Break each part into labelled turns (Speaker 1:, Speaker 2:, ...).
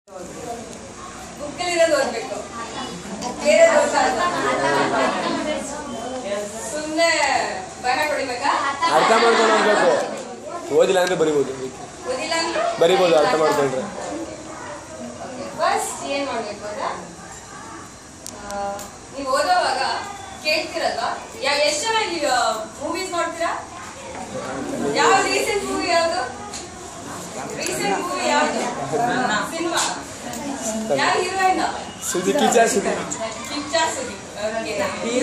Speaker 1: ಬುಕ್ಕಲ್ಲಿರೋದು ಓದ್ಬೇಕು ಬೇರೆ ಓದ್ಬಾರ್ದು ಸುಮ್ಮನೆ ಬರ ಹೊಡಿಬೇಕಾ
Speaker 2: ಅರ್ಥ ಮಾಡ್ಕೊಂಡು ಹೋಗ್ಬೇಕು ಓದಿಲ್ಲ ಅಂದ್ರೆ ಬರಿಬೋದು
Speaker 1: ಓದಿಲ್ಲ ಅಂದ್ರೆ
Speaker 2: ಬರಿಬೋದು ಅರ್ಥ ಮಾಡ್ಕೊಂಡ್ರೆ
Speaker 1: ಫಸ್ಟ್ ಏನ್ ಮಾಡ್ಬೇಕು ಅಂದ್ರೆ ನೀವು ಓದೋವಾಗ ಕೇಳ್ತಿರಲ್ವಾ ಯಾವ ಎಷ್ಟು ಜನ ನೀವು ಮೂವೀಸ್ ನೋಡ್ತೀರಾ ಯಾವ ರೀಸೆಂಟ್ ಮೂವಿ ಯಾವುದು ರೀಸೆಂಟ್ ಮೂವಿ ಯಾವುದು ಸಿನಿಮಾ ಯಾವ ಹೀರೋಯಿನ್
Speaker 2: ಸುದ್ದಿ ಕಿಚ ಸುದ್ದಿ
Speaker 1: ಕಿಚ್ಚಾ ಸುದೀಪ್ ಓಕೆ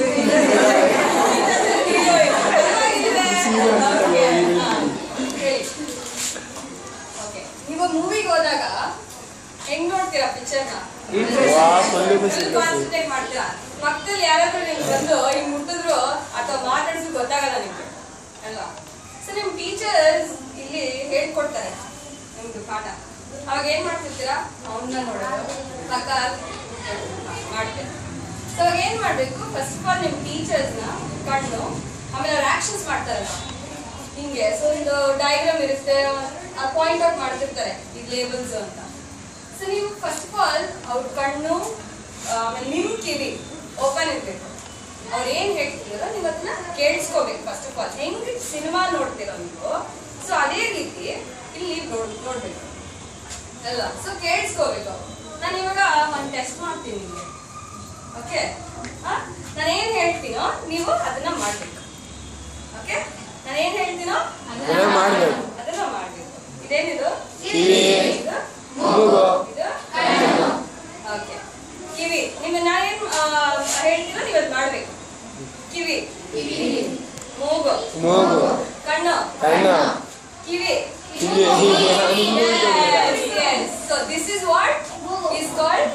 Speaker 1: ಓಕೆ ನೀವು ಮೂವಿಗೆ ಹೋದಾಗ ಹೆಂಗ್ ನೋಡ್ತೀರಾ ಪಿಕ್ಚರ್ನ
Speaker 2: ವಾ ಫುಲ್ಲು ಖುಷಿ
Speaker 1: ಕಾನ್ಸಂಟ್ರೇಟ್ ಮಾಡ್ತೀರಾ ಪಕ್ಕದಲ್ಲಿ ಯಾರಾದ್ರೂ ನಿಮ್ಗೆ ಬಂದು ಹಿಂಗ್ ಮುಟ್ಟಿದ್ರು ಅಥವಾ ಮಾತಾಡಿದ್ರು ಗೊತ್ತಾಗಲ್ಲ ನಿಮ್ಗೆ ಅಲ್ವಾ ಸೊ ನಿಮ್ ಟೀಚರ್ಸ್ ಇಲ್ಲಿ ಹೇಳ್ಕೊಡ್ತಾರೆ ನಿಮ್ದು ಪಾಠ ಅವಾಗ ಏನ್ ಮಾಡ್ತಿರ್ತೀರಾ ಅವನ್ನ ನೋಡೋದು ಪಕ್ಕ ಮಾಡ್ತೀರಾ ಸೊ ಅವಾಗ ಏನ್ ಮಾಡ್ಬೇಕು ಫಸ್ಟ್ ಆಫ್ ಆಲ್ ನಿಮ್ ಟೀಚರ್ಸ್ನ ಕಣ್ಣು ಆಮೇಲೆ ಅವ್ರು ಆಕ್ಷನ್ಸ್ ಮಾಡ್ತಾರಲ್ಲ ಹಿಂಗೆ ಸೊ ಒಂದು ಡಯಾಗ್ರಾಮ್ ಇರುತ್ತೆ ಆ ಪಾಯಿಂಟ್ ಔಟ್ ಮಾಡ್ತಿರ್ತಾರೆ ಇದು ಲೇಬಲ್ಸ್ ಅಂತ ಸೊ ನೀವು ಫಸ್ಟ್ ಆಫ್ ಆಲ್ ಅವ್ರ ಕಣ್ಣು ಆಮೇಲೆ ನಿಮ್ ಕಿವಿ ಓಪನ್ ಇರ್ಬೇಕು ಅವ್ರು ಏನ್ ಹೇಳ್ತಿದಾರೋ ನೀವು ಅದನ್ನ ಕೇಳಿಸ್ಕೋಬೇಕು ಫಸ್ಟ್ ಆಫ್ ಆಲ್ ಹೆಂಗ್ ಸಿನಿಮಾ ನೋಡ್ತೀರೋ ನೀವು ಸೊ ಅದೇ ರೀತಿ ಇಲ್ಲಿ ನೋಡ್ ನೋಡ್ಬೇಕು ಅಲ್ಲ ಸೊ ಕೇಳಿಸ್ಕೋಬೇಕು ನಾನು ಇವಾಗ ಒಂದು ಟೆಸ್ಟ್ ಮಾಡ್ತೀನಿ ನಿಮಗೆ ಓಕೆ ನಾನು ಏನ್ ಹೇಳ್ತೀನೋ ನೀವು ಅದನ್ನ ಮಾಡ್ಬೇಕು ಓಕೆ ನಾನು ಏನ್ ಹೇಳ್ತೀನೋ
Speaker 2: ಅದನ್ನ ಮಾಡ್ಬೇಕು.
Speaker 1: ಅದನ್ನ ಮಾಡ್ಬೇಕು ಇದೇನಿದು
Speaker 2: ಕಿವಿ.
Speaker 1: ಇದು
Speaker 2: ಮೂಗು.
Speaker 1: ಇದು ಓಕೆ ಕಿವಿ ನಿಮ್ಮ ನಾನೇನ್ ಹೇಳ್ತೀರೋ ನೀವು ಅದು ಮಾಡ್ಬೇಕು ಕಿವಿ ಮೂಗು
Speaker 2: ಮೂಗು
Speaker 1: ಕಣ್ಣು
Speaker 2: ಕಣ್ಣು
Speaker 1: ಕಿವಿ
Speaker 2: ಕಿವಿ.
Speaker 1: Yes, yes. So this is what is called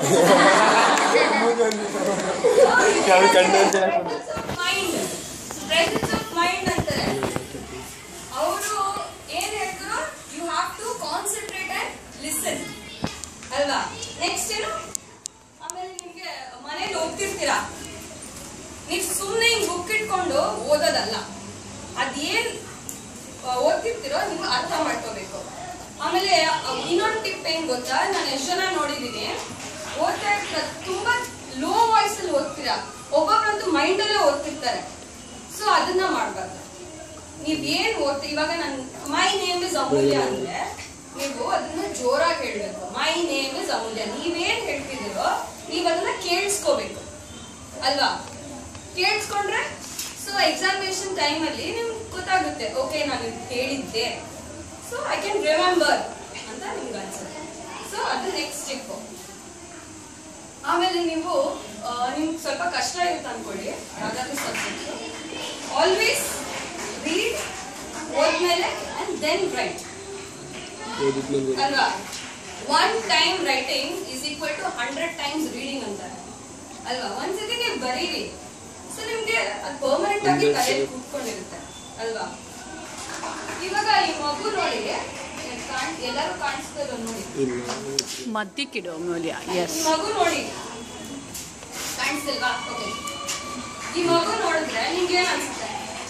Speaker 2: ಯಾವ ಕಣ್ಣು ಅಂತ ಹೇಳ್ಕೊಂಡು.
Speaker 1: ಮೈಂಡ್ ಪ್ರೆಸೆನ್ಸ್ ಆಫ್ ಮೈಂಡ್ ಅಂತಾರೆ ಅವರು ಏನ್ ಹೇಳ್ತಾರೋ you have to concentrate and listen ಅಲ್ವಾ ನೆಕ್ಸ್ಟ್ ಏನು ಆಮೇಲೆ ನಿಮ್ಗೆ ಮನೇಲಿ ಓದ್ತಿರ್ತೀರಾ ನೀವು ಸುಮ್ಮನೆ ಹಿಂಗ್ ಬುಕ್ ಇಟ್ಕೊಂಡು ಓದೋದಲ್ಲ ಅದೇನ್ ಆ, ಓದ್ತಿರ್ತೀರೋ ನೀವು ಅರ್ಥ ಮಾಡ್ಕೋಬೇಕು ಆಮೇಲೆ ಇನ್ನೊಂದು ಟಿಪ್ ಏನ್ ಗೊತ್ತಾ ನಾನು ಎಷ್ಟು ಜನ ನೋಡಿದೀನಿ ಓದ್ತಾ ಇರ್ತೀರ ತುಂಬಾ ಲೋ ವಾಯ್ಸ್ ಅಲ್ಲಿ ಓದ್ತೀರಾ ಒಬ್ಬೊಬ್ರಂತೂ ಮೈಂಡ್ ಅಲ್ಲೇ ಓದ್ತಿರ್ತಾರೆ ಸೊ ಅದನ್ನ ಮಾಡ್ಬಾರ್ದು ನೀವ್ ಏನ್ ಓದ್ತಿ ಇವಾಗ ನನ್ ಮೈ ನೇಮ್ ಇಸ್ ಅಮೂಲ್ಯ ಅಂದ್ರೆ ನೀವು ಅದನ್ನ ಜೋರಾಗಿ ಹೇಳ್ಬೇಕು ಮೈ ನೇಮ್ ಇಸ್ ಅಮೂಲ್ಯ ನೀವೇನ್ ಹೇಳ್ತಿದ್ದೀರೋ ನೀವ್ ಅದನ್ನ ಕೇಳಿಸ್ಕೋಬೇಕು ಅಲ್ವಾ ಕೇಳಿಸ್ಕೊಂಡ್ರೆ ಸೊ ಎಕ್ಸಾಮಿನೇಷನ್ ಟೈಮಲ್ಲಿ ನಿಮ್ಗೆ ಗೊತ್ತಾಗುತ್ತೆ ಓಕೆ ನಾನು ಇದು ಕೇಳಿದ್ದೆ ಸೊ ಐ ಕ್ಯಾನ್ ರಿಮೆಂಬರ್ ಅಂತ ನಿಮ್ಗೆ ಅನ್ಸುತ್ತೆ ಸೊ ಅದು ನೆಕ್ಸ್ಟ್ ಸ್ಟೆಪ್ ಆಮೇಲೆ ನೀವು ಆ, ನಿಮ್ಗೆ ಸ್ವಲ್ಪ ಕಷ್ಟ ಇರುತ್ತೆ ಅನ್ಕೊಳ್ಳಿ ಯಾವ್ದಾದ್ರು ಸಬ್ಜೆಕ್ಟ್ ಆಲ್ವೇಸ್ ರೀಡ್ ಓದ್ಮೇಲೆ ಅಂಡ್ ದೆನ್ ರೈಟ್
Speaker 2: ಓದಿದ್ಮೇಲೆ
Speaker 1: ಅಲ್ವಾ one time writing is equal to hundred times reading ಅಂತಾರೆ ಅಲ್ವಾ ಒಂದ್ಸತಿ ನೀವು ಬರೀರಿ ಸೊ ನಿಮ್ಗೆ ಅದು ಪರ್ಮನೆಂಟ್ ಆಗಿ
Speaker 2: Hundred
Speaker 1: ತಲೆಯಲ್ಲಿ
Speaker 2: sir.
Speaker 1: ಕೂತ್ಕೊಂಡಿರುತ್ತೆ ಅಲ್ವಾ ಇವಾಗ ಈ ಮಗು ನೋಡಿ ಕಾಣ್- ಎಲ್ಲರೂ ಕಾಣಿಸ್ತದ ನೋಡಿ
Speaker 2: ಇಲ್ಲ
Speaker 3: ಮದ್ಯಕ್ಕಿಡು ಅಮೂಲ್ಯ ಎಸ್
Speaker 1: ಈ ಮಗು ನೋಡಿ ಕಾಣಿಸ್ತಿಲ್ವಾ ಓಕೆ ಈ ಮಗು ನೋಡಿದ್ರೆ ನಿಮ್ಗೆ ಏನ್ ಅನ್ಸುತ್ತೆ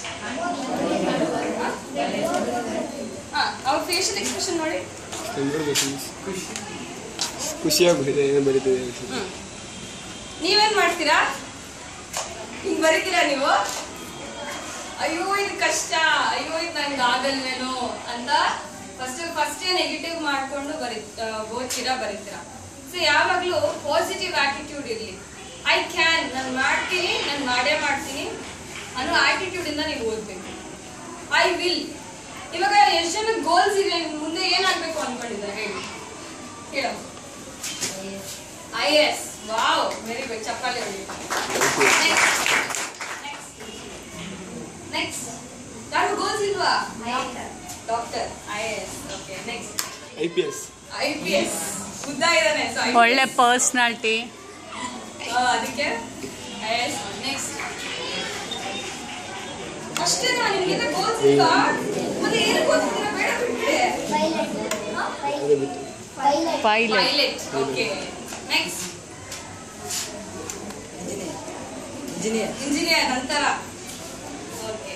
Speaker 1: ಹಾ ಅವ್ರ ಫೇಶಿಯಲ್ ಎಕ್ಸ್ಪ್ರೆಷನ್ ನೋಡಿ
Speaker 2: ಖುಷಿಯಾಗ್ಬಿಟ್ಟಿದೆ ಏನು ಬರೀತಿದೆ ಅಂತ.
Speaker 1: ಹ್ಮ್. ನೀವೇನ್ ಮಾಡ್ತೀರಾ ಹಿಂಗ್ ಬರೀತೀರಾ ನೀವು ಅಯ್ಯೋ ಇದು ಕಷ್ಟ ಅಯ್ಯೋ ಇದು ನಂಗೆ ಆಗಲ್ವೇನೋ ಅಂತ ಫಸ್ಟ್ ಫಸ್ಟ್ ನೆಗೆಟಿವ್ ಮಾಡ್ಕೊಂಡು ಬರಿ ಆ, ಓದ್ತೀರಾ ಬರೀತೀರಾ ಸೊ ಯಾವಾಗ್ಲೂ ಪಾಸಿಟಿವ್ ಆಟಿಟ್ಯೂಡ್ ಇರ್ಲಿ ಐ ಕ್ಯಾನ್ ನಾನು ಮಾಡ್ತೀನಿ ನಾನು ಮಾಡೇ ಮಾಡ್ತೀನಿ ಅನ್ನೋ ಆಟಿಟ್ಯೂಡ್ ಇಂದ ನೀವು ಓದ್ಬೇಕು ಐ ವಿಲ್ ಇವಾಗ ಎಷ್ಟು ಜನ ಗೋಲ್ಸ್ ಇದೆ ಮುಂದೆ ಏನಾಗ್ಬೇಕು ಅನ್ಕೊಂಡಿದ್ದಾರೆ ಹೇಳಿ ಹೇಳೋ I S wow very good ಚಪ್ಪಾಳೆ ಹೊಡಿ ನೆಕ್ಸ್ಟ್ ಯಾರು ಗೋಲ್ಸ್ ಇಲ್ವಾ doctor I S okay next
Speaker 2: I P S
Speaker 1: I P S ಉದ್ದ ಇದ್ದಾನೆ ಸೊ
Speaker 3: ಒಳ್ಳೆ ಪರ್ಸ್ನಾಲಿಟಿ
Speaker 1: ಅದಕ್ಕೆ ಐ ಎಸ್ ನೆಕ್ಸ್ಟ್ ಅಷ್ಟೇನಾ ನಿಮ್ಗೆ ಗೋಲ್ಸ್ ಇಲ್ವಾ ಮತ್ತೆ ಏನಕ್ಕೆ ಓದ್ತಿದ್ದೀರಾ ಬೇಡ ಬಿಟ್ಬಿಡಿ
Speaker 2: ಅದೇ ಬಿಟ್ಟು
Speaker 3: pilot
Speaker 1: pilot okay next engineer ನಂತರ ಓಕೆ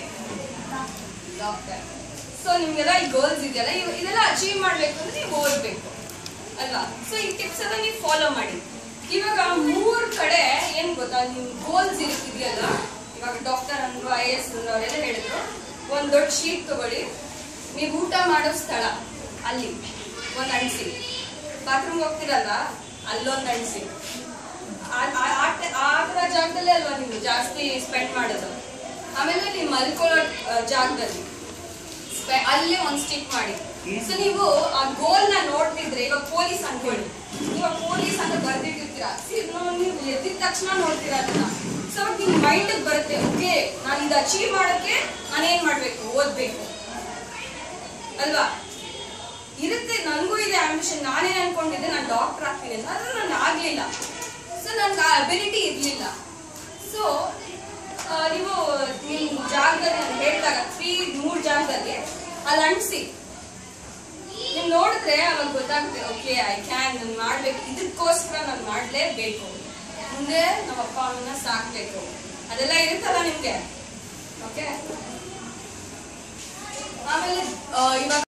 Speaker 1: ಡಾಕ್ಟರ್ ಸೊ ನಿಮ್ಗೆಲ್ಲ ಈ ಗೋಲ್ಸ್ ಇದೆಯಲ್ಲ ಇವ್- ಇದೆಲ್ಲ ಅಚೀವ್ ಮಾಡ್ಬೇಕು ಅಂದ್ರೆ ನೀವು ಓದ್ಬೇಕು ಅಲ್ವಾ ಸೊ ಈ ಟಿಪ್ಸ್ ಎಲ್ಲ ನೀವು ಫಾಲೋ ಮಾಡಿ ಇವಾಗ ಮೂರ್ ಕಡೆ ಏನ್ ಗೊತ್ತಾ ನಿಮ್ ಗೋಲ್ಸ್ ಇದೆಯಲ್ಲ ಇವಾಗ ಡಾಕ್ಟರ್ ಅಂದ್ರು ಐ ಎಸ್ ಅವರೆಲ್ಲ ಹೇಳಿದ್ರು ಒಂದ್ ದೊಡ್ಡ ಶೀಟ್ ತಗೊಳ್ಳಿ ನೀವು ಊಟ ಮಾಡೋ ಸ್ಥಳ ಅಲ್ಲಿ ಒಂದ್ ಅಣಿಸಿ ಬಾತ್ರೂಮ್ ಹೋಗ್ತಿರಲ್ಲ ಅಲ್ಲೊಂದ್ ಅಣಿಸಿ ಆ- ಆ- ಆ ಟ- ಆ ತರ ಜಾಗದಲ್ಲೇ ಅಲ್ವಾ ನೀವು ಜಾಸ್ತಿ ಸ್ಪೆಂಡ್ ಮಾಡೋದು ಆಮೇಲೆ ನೀವು ಮಲ್ಕೊಳ್ಳೋ ಆ, ಜಾಗದಲ್ಲಿ ಸ್ಪೆ- ಅಲ್ಲೇ ಒಂದ್ ಸ್ಟಿಕ್ ಮಾಡಿ ಸೊ ನೀವು ಆ ಗೋಲ್ ನ ನೋಡ್ತಿದ್ರೆ ಇವಾಗ ಪೊಲೀಸ್ ಅನ್ಕೊಳ್ಳಿ ಇವಾಗ ಪೊಲೀಸ್ ಅಂತ ಬರ್ದಿಟ್ಟಿರ್ತೀರಾ See, ನಾವು ನೀವು ಎದ್ದಿದ ತಕ್ಷಣ ನೋಡ್ತೀರಾ ಅದನ್ನ ಸೊ ಅವಾಗ ನಿಮ್ ಮೈಂಡ್ ಬರುತ್ತೆ ಓಕೆ ನಾನು ಇದು ಅಚೀವ್ ಮಾಡೋಕೆ ನಾನು ಏನ್ ಮಾಡ್ಬೇಕು ಓದ್ಬೇಕು ಅಲ್ವಾ ಇರುತ್ತೆ ನನಗೂ ಇದೆ ಆಂಬಿಷನ್ ನಾನೇನ್ ಅನ್ಕೊಂಡಿದ್ದೆ ನಾನು ಡಾಕ್ಟರ್ ಆಗ್ತೀನಿ ಅಂತ ಆದ್ರೆ ನಾನು ಆಗ್ಲಿಲ್ಲ ಸೊ ನನ್ಗೆ ಆ ಅಬಿಲಿಟಿ ಇರ್ಲಿಲ್ಲ ಸೊ ನೀವು ನಿಮ್ ಜಾಗದಲ್ಲಿ ನಾನು ಹೇಳಿದಾಗ ತ್ರೀ ಮೂರ್ ಜಾಗದಲ್ಲಿ ಅಲ್ಲಿ ಅಂಟಿಸಿ ನೀವು ನೋಡಿದ್ರೆ ಅವಾಗ ಗೊತ್ತಾಗುತ್ತೆ ಓಕೆ ಐ ಕ್ಯಾನ್ ನಾನು ಮಾಡ್ಬೇಕು ಇದಕ್ಕೋಸ್ಕರ ನಾನು ಮಾಡ್ಲೇಬೇಕು ಮುಂದೆ ನಮ್ಮ ಅಪ್ಪ ಅಮ್ಮನ ಸಾಕ್ಬೇಕು ಅದೆಲ್ಲ ಇರುತ್ತಲ್ಲ ನಿಮ್ಗೆ ಓಕೆ ಆಮೇಲೆ ಆ, ಇವಾಗ